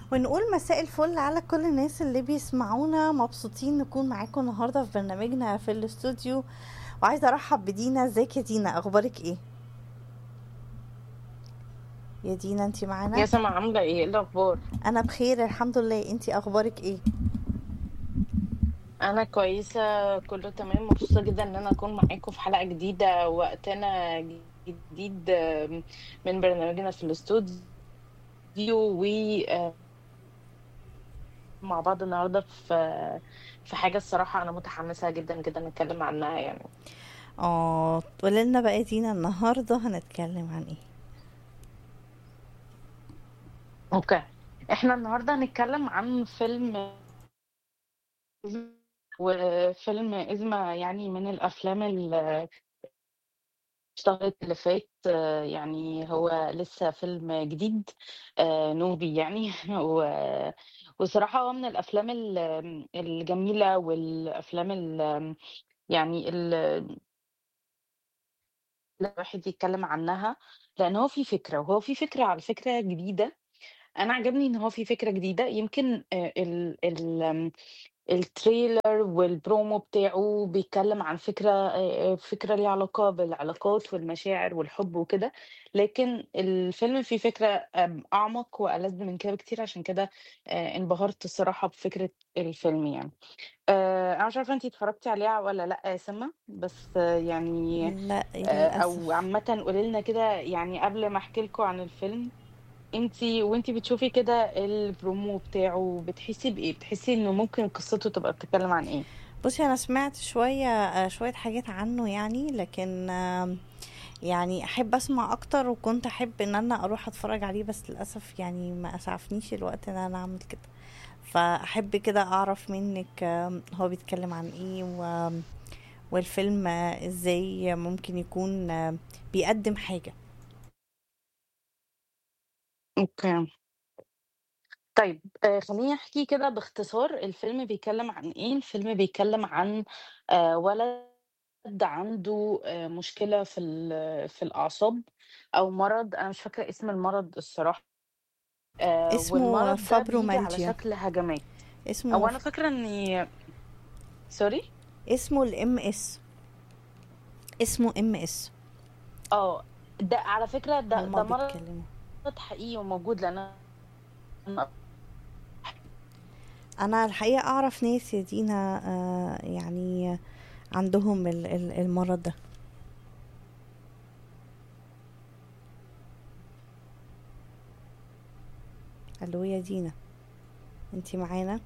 ونقول مساء الفل على كل الناس اللي بيسمعونا مبسوطين نكون معاكم النهارده في برنامجنا في الاستوديو وعايزه ارحب بدينا ازيك يا دينا اخبارك ايه يا دينا انتي يا معانا سما عاملة ايه إيه الأخبار؟ انا بخير الحمد لله انتي اخبارك ايه أنا كويسة كله تمام مبسوطة جدا إن أنا أكون معاكم في حلقة جديدة وقتنا جديد آم، من برنامجنا في الاستوديو ومع بعض النهاردة في في حاجة الصراحة أنا متحمسة جدا جدا نتكلم عنها يعني اه تقولي لنا بقى يا دينا النهارده هنتكلم عن ايه اوكي احنا النهاردة هنتكلم عن فيلم وفيلم إزمة يعني من الأفلام اللي اشتغلت اللي فات آه، يعني هو لسه فيلم جديد آه، نوبي يعني و- وصراحة هو من الأفلام ال- الجميلة والأفلام ال- يعني ال- الواحد يتكلم عنها لأن هو في فكرة وهو في فكرة على فكرة جديدة أنا عجبني إن هو في فكرة جديدة يمكن آه، ال ال التريلر والبرومو بتاعه بيتكلم عن فكرة آه، فكرة ليها علاقة بالعلاقات والمشاعر والحب وكده لكن الفيلم فيه فكرة آم، أعمق وألذ من كده بكتير عشان كده آه، انبهرت الصراحة بفكرة الفيلم يعني آه، أنا مش عارفة أنتي اتفرجتي عليها ولا لأ يا سما بس آه، يعني لا آه، أو للاسف عامة قوليلنا كده يعني قبل ما أحكي لكم عن الفيلم انتي وانتي بتشوفي كده البرومو بتاعه بتحسي بإيه؟ بتحسي إنه ممكن قصته تبقى بتتكلم عن إيه؟ بصي انا سمعت شويه آه، شويه حاجات عنه يعني لكن آم، يعني احب اسمع اكتر وكنت احب ان انا اروح اتفرج عليه بس للاسف يعني ما اسعفنيش الوقت ان انا اعمل كده فاحب كده اعرف منك آم، هو بيتكلم عن ايه و... والفيلم آه، ازاي ممكن يكون آه، بيقدم حاجة اوكي طيب آه خليني احكي كده باختصار الفيلم بيتكلم عن ايه الفيلم بيتكلم عن آه ولد عنده آه مشكلة في ال- في الأعصاب أو مرض أنا مش فاكرة اسم المرض الصراحة آه اسمه والمرض ده بيجي على فابرومالجيا شكل هجمات اسمه أو أنا فاكرة إني سوري اسمه الام اس اسمه ام اس اه ده على فكرة ده هما ده مرض بيتكلموا حقيقي وموجود لأن أنا انا الحقيقة اعرف ناس يا دينا آه، يعني عندهم ال- ال- المرض ده الو يا دينا انتي معانا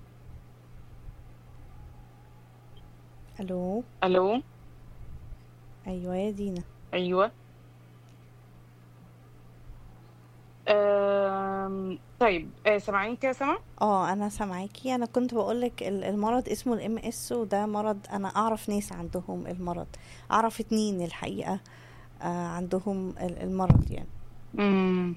الو ألو ايوه يا دينا أيوه آم، طيب آه، سامعين كده سامع؟ اه انا سامعاكي انا كنت بقولك ال- المرض اسمه الام اس وده مرض انا اعرف ناس عندهم المرض اعرف اتنين الحقيقة آه عندهم ال- المرض يعني امم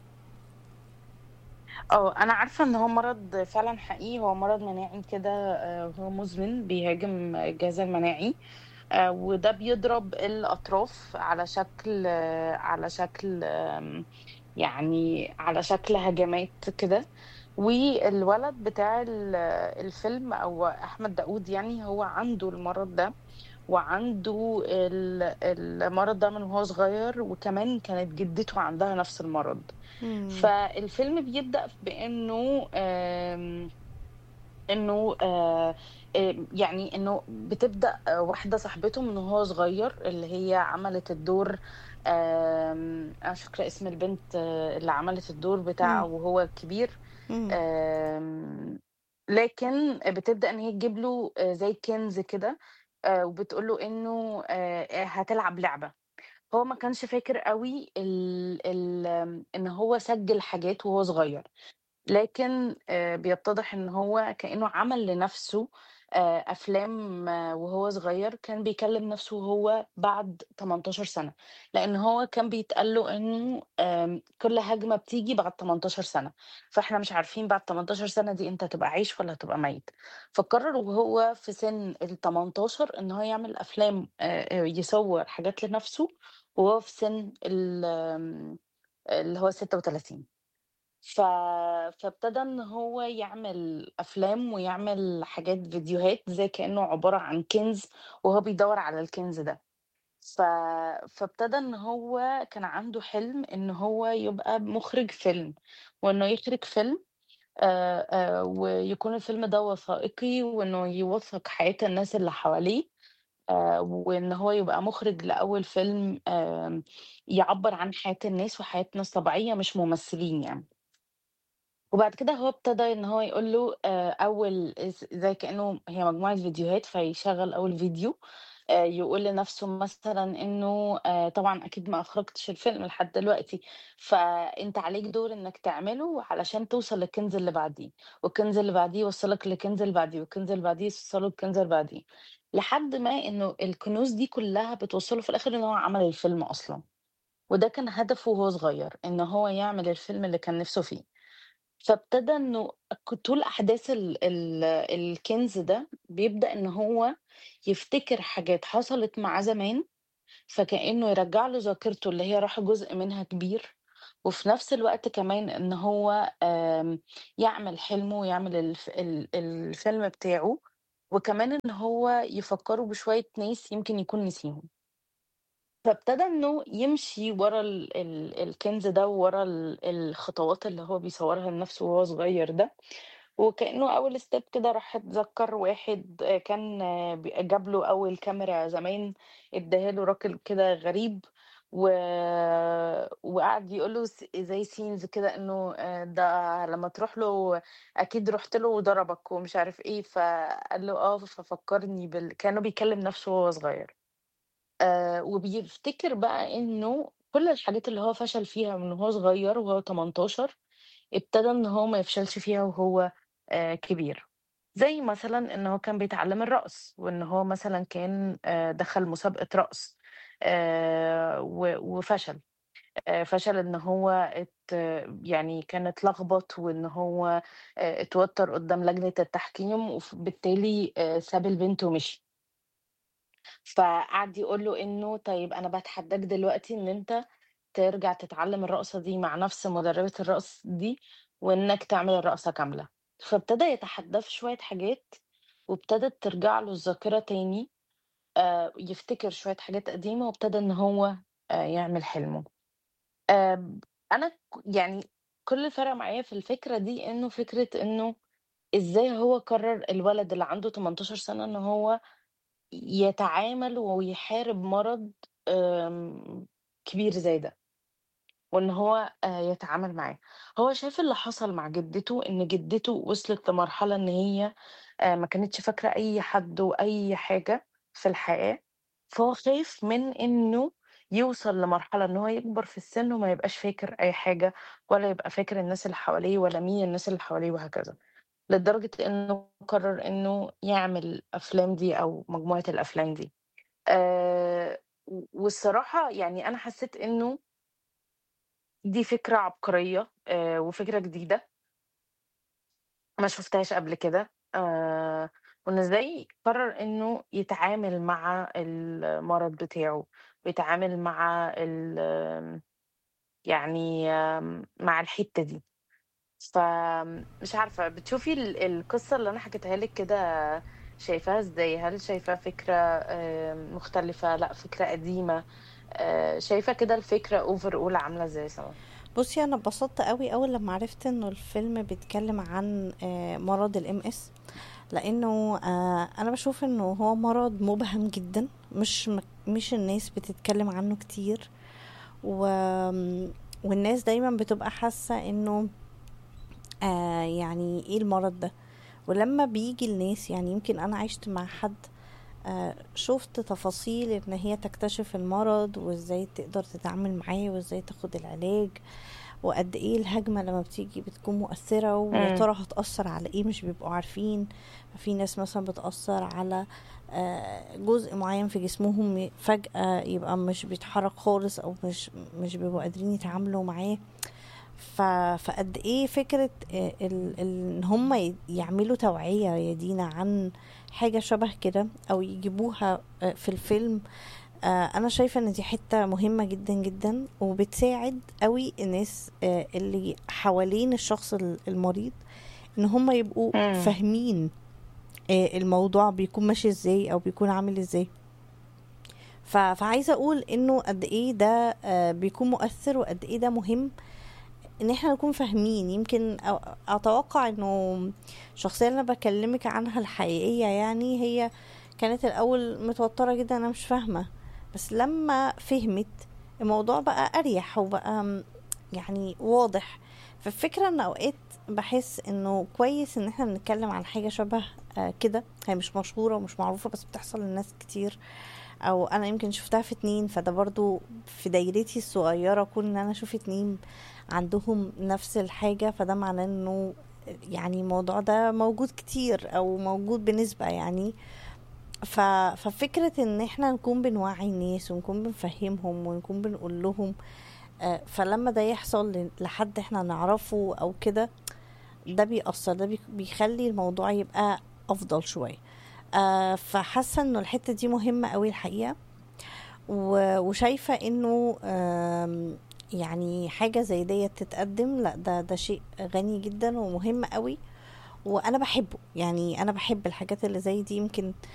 اه انا عارفه ان هو مرض فعلا حقيقي هو مرض مناعي كده آه، هو مزمن بيهاجم الجهاز المناعي آه، وده بيضرب الاطراف على شكل آه، على شكل آم، يعني على شكل هجمات كده والولد بتاع ال- الفيلم او احمد داود يعني هو عنده المرض ده وعنده ال- المرض ده من وهو صغير وكمان كانت جدته عندها نفس المرض مم. فالفيلم بيبدأ بأنه آم، انه آه، آه، يعني انه بتبدأ آه، واحدة صاحبته من وهو صغير اللي هي عملت الدور آم، انا مش فاكرة اسم البنت آه، اللي عملت الدور بتاعه مم. وهو كبير مم. آم، لكن بتبدأ ان هي تجيب له آه، زي كنز كده آه، وبتقول له انه آه، هتلعب لعبة هو ما كانش فاكر قوي ال ال ان هو سجل حاجات وهو صغير لكن آه، بيتضح ان هو كأنه عمل لنفسه آه، افلام آه، وهو صغير كان بيكلم نفسه وهو بعد 18 سنة لان هو كان بيتقال له انه آم، كل هجمة بتيجي بعد 18 سنة فاحنا مش عارفين بعد 18 سنة دي انت هتبقى عايش ولا هتبقى ميت فقرر وهو في سن ال 18 ان هو يعمل افلام آه، آه، يصور حاجات لنفسه وهو في سن ال- آم، اللي هو 36 ف فابتدى إن هو يعمل أفلام ويعمل حاجات فيديوهات زي كإنه عبارة عن كنز وهو بيدوّر على الكنز ده. ف فابتدى إن هو كان عنده حلم إن هو يبقى مُخرِج فيلم، وإنه يخرج فيلم آآ آآ ويكون الفيلم ده وثائقي وإنه يوثّق حياة الناس اللي حواليه، آآ وإن هو يبقى مُخرِج لأول فيلم آمم يعبّر عن حياة الناس وحياة ناس طبيعية مش ممثلين يعني. وبعد كده هو ابتدى إن هو يقول له آآ أول ز زي كإنه هي مجموعة فيديوهات، فيشغّل أول فيديو آآ يقول لنَفْسه مثلًا إنه آآ طبعًا أكيد ما أخرجتش الفيلم لحد دلوقتي، فأنت عليك دور إنّك تعمله علشان توصل للكنز اللي بعديه، والكنز اللي بعديه يوصّلك للكنز اللي بعديه، والكنز اللي بعديه يوصّله للكنز اللي بعديه، لحد ما إنه الكنوز دي كُلّها بتوصّله في الآخر إن هو عمل الفيلم أصلًا، وده كان هدفه وهو صغير، إن هو يعمل الفيلم اللي كان نِفْسه فيه. فابتدى إنه ك طول أحداث ال ال الكنز ده بيبدأ إن هو يفتكر حاجات حصلت معاه زمان، فكأنه يرجّع له ذاكرته اللي هي راح جزء منها كبير، وفي نفس الوقت كمان إن هو آمم يعمل حلمه ويعمل الف ال الفيلم بتاعه، وكمان إن هو يفكّره بشوية ناس يمكن يكون نسيهم. فابتدى إنه يمشي ورا ال ال الكنز ده وورا ال الخطوات اللي هو بيصورها لنفسه وهو صغير ده، وكأنه أول step كده راح اتذكر واحد آآ كان ب جاب له أول كاميرا زمان ادّاها له راجل كده غريب، و وقعد يقول له س زي scenes كده إنه آآ ده لمّا تروح له أكيد رُحت له وضربك ومش عارف إيه، فقال له آه ففكّرني بال كأنه بيكلم نفسه وهو صغير. آآ وبيفتكر بقى إنه كل الحاجات اللي هو فشل فيها من وهو صغير وهو 18 ابتدى إن هو ما يفشلش فيها وهو آآ كبير، زي مثلًا إن هو كان بيتعلم الرقص، وإن هو مثلًا كان آآ دخل مسابقة رقص آآ و وفشل، آآ فشل إن هو ات يعني كان اتلخبط وإن هو آآ اتوتر قدّام لجنة التحكيم وف بالتالي آآ ساب البنت ومشي. فقعد يقول له إنه طيب أنا باتحداك دلوقتي إن أنت ترجع تتعلم الرقصة دي مع نفس مدربة الرقص دي، وإنك تعمل الرقصة كاملة. فابتدى يتحداه في شوية حاجات، وابتدت ترجع له الذاكرة تاني، آآ يفتكر شوية حاجات قديمة، وابتدى إن هو آآ يعمل حلمه. آمم أنا ك يعني كل اللي فارق معايا في الفكرة دي إنه فكرة إنه إزاي هو قرر الولد اللي عنده 18 سنة إن هو يتعامل ويحارب مرض آمم كبير زي ده، وإن هو آآ يتعامل معاه. هو شاف اللي حصل مع جدته، إن جدته وصلت لمرحلة إن هي آآ ما كانتش فاكرة أي حد وأي حاجة في الحياة، فهو خايف من إنه يوصل لمرحلة إن هو يكبر في السن وما يبقاش فاكر أي حاجة، ولا يبقى فاكر الناس اللي حواليه ولا مين الناس اللي حواليه وهكذا. لدرجة إنه قرر إنه يعمل الأفلام دي أو مجموعة الأفلام دي. آآ و والصراحة يعني أنا حسّيت إنه دي فكرة عبقرية آآ وفكرة جديدة ما شُفتهاش قبل كده، آآ وإنه إزاي قرر إنه يتعامل مع المرض بتاعه، ويتعامل مع ال آمم يعني آمم مع الحتّة دي. فمش عارفة بتشوفي ال القصة اللي أنا حكيتها لِك كده شايفاها إزاي؟ هل شايفاها فكرة آآ مختلفة، لأ فكرة قديمة، آآ شايفة كده الفكرة overall عاملة إزاي سوا؟ بُصّي، أنا اتبسطت أوي أول لمّا عرفت إنه الفيلم بيتكلم عن آآ مرض الMS لإنه آآ أنا باشوف إنه هو مرض مُبهم جدًا، مش م مش الناس بتتكلم عنه كتير، وآمم والناس دايمًا بتبقى حاسة إنه آآ يعني إيه المرض ده؟ ولمّا بييجي الناس يعني يمكن أنا عِشت مع حد آآ شُفت تفاصيل إن هي تكتشف المرض وإزاي تقدر تتعامل معاه وإزاي تاخد العلاج، وقد إيه الهجمة لمّا بتيجي بتكون مؤثرة ويا إمم. ترى هتأثّر على إيه مش بيبقوا عارفين، في ناس مثلًا بتأثّر على آآ جزء معيّن في جسمهم ي فجأة يبقى مش بيتحرك خالص أو مش مش بيبقوا قادرين يتعاملوا معاه، ف فقد إيه فكرة آآ ال ال إن هُم ي يعملوا توعية يا دينا عن حاجة شبه كده أو يجيبوها آآ في الفيلم آه، انا شايفه ان دي حته مهمه جدا جدا وبتساعد قوي الناس آه، اللي حوالين الشخص ال- المريض ان هم يبقوا إمم. فاهمين آه، الموضوع بيكون ماشي ازاي او بيكون عامل ازاي ف- فعايزه اقول انه قد ايه ده آه، بيكون مؤثر وقد ايه ده مهم ان احنا نكون فاهمين يمكن أ- اتوقع انه الشخصيه اللي انا بكلمك عنها الحقيقيه يعني هي كانت الاول متوتره جدا انا مش فاهمه بس لما فهمت الموضوع بقى اريح وبقى م- يعني واضح فالفكره ان اوقات بحس انه كويس ان احنا بنتكلم عن حاجه شبه آه، كده هي مش مشهوره ومش معروفه بس بتحصل للناس كتير او انا يمكن شفتها في اتنين فده برضو في دايرتي الصغيره كون ان انا اشوف اتنين عندهم نفس الحاجه فده معناه انه يعني الموضوع ده موجود كتير او موجود بنسبه يعني ف... ففكرة ان احنا نكون بنوعي الناس ونكون بنفهمهم ونكون بنقول لهم آه، فلما ده يحصل ل- لحد احنا نعرفه او كده ده بيأثر ده بي- بيخلي الموضوع يبقى افضل شوية آه، فحاسة انه الحتة دي مهمة قوي الحقيقة و- وشايفة انه آم، يعني حاجة زي ديت تتقدم لا ده ده شيء غني جدا ومهم قوي وانا بحبه يعني انا بحب الحاجات اللي زي دي يمكن